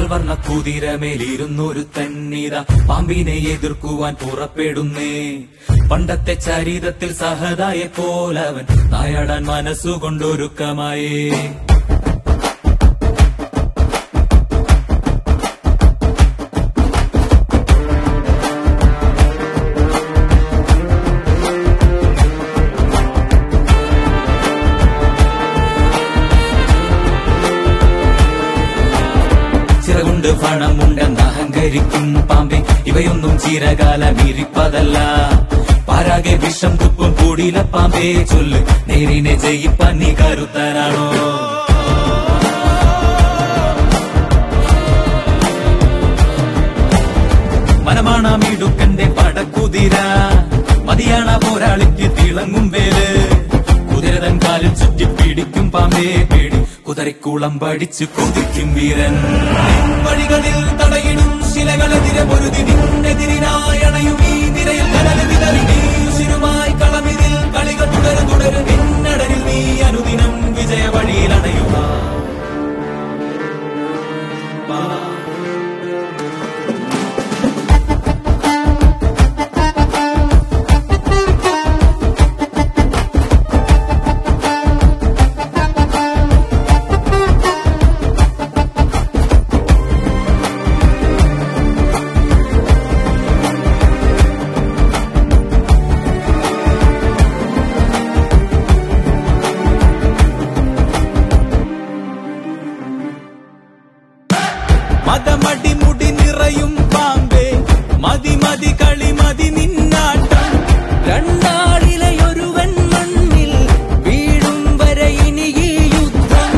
പാൽവർണ്ണ കുതിരമേലിരുന്നൊരു തന്നിത പാമ്പിനെ എതിർക്കുവാൻ പുറപ്പെടുന്നേ പണ്ടത്തെ ചരിതത്തിൽ സഹതായെ പോലവൻ നായാടാൻ മനസ്സുകൊണ്ടൊരുക്കമായേ ചിറകുണ്ട് പണമുണ്ടെന്ന് അഹങ്കരിക്കും പാമ്പെ ഇവയൊന്നും ചിരകാലം ഇരിപ്പതല്ല പാരാകെ വിഷം തുപ്പും കൂടിയില പാമ്പേ ചൊല്ല് നേരിനെ ജയിപ്പാൻ നീ കരുത്തനാണോ മനമാണമിടുക്കന്റെ പടക്കുതിര മതിയാണ പോരാളിക്ക് തിളങ്ങും വേല് കുതിരതൻ കാലിൽ ചുറ്റി പിടിക്കും പാമ്പേ പേടി കുതിരക്കുളം പഠിച്ചു കൊതിക്കും വീരൻ വഴികളിൽ തടയിടും ശിലകളെതിരെ പൊരുതി നിന്നെതിരിനായണയും ഈ നിരയിൽ കടല് വിതറി നീ ഉശിരുമായി കളമിതിൽ കളികൾ തുടരും തുടരും പിന്നടരിൽ നീ അനുദിനം വിജയ വഴിയിലണയുക മതമടി മുടി നിറയും പാമ്പേ മതി മതി കളി മതി നിന്നാട്ടം രണ്ടാളിലെ ഒരുവൻ മണ്ണിൽ വീഴും വരെ ഇനി ഈ യുദ്ധം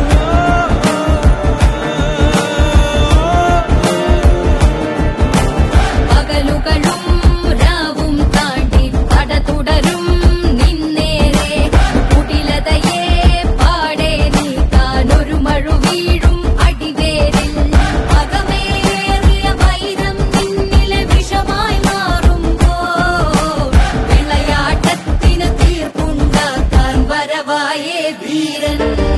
പകലുകളും രാവും താണ്ടി പട തുടരും നിന്നേരെ കുടിലതയെ പാടെ നീക്കാൻ ഒരു മഴു വീഴും അടിവേരിൽ അകമേറിയ വൈരം നിന്നിലെ വിഷമായി മാറുമ്പോ വിളയാട്ടത്തിന് തീർപ്പുണ്ടാക്കാൻ വരവായേ വീരൻ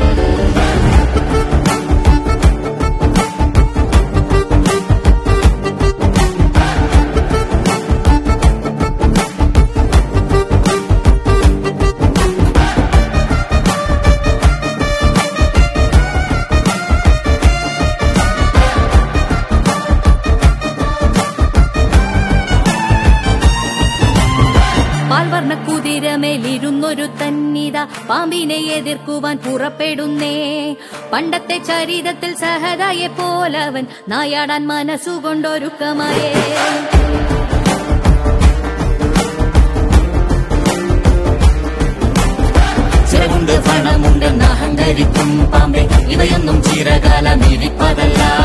പാൽവർണ്ണ കുതിരമേലിരുന്നൊരു തന്നിത പാമ്പിനെ എതിർക്കുവാൻ പുറപ്പെടുന്നേ പണ്ടത്തെ ചരിതത്തിൽ സഹതായെ പോലവൻ നായാടാൻ മനസ്സുകൊണ്ടൊരുക്കമായേ ചിറകുണ്ട് പണമുണ്ടെന്ന് അഹങ്കരിക്കും പാമ്പെ ഇവയൊന്നും ചിരകാലം ഇരിപ്പതല്ല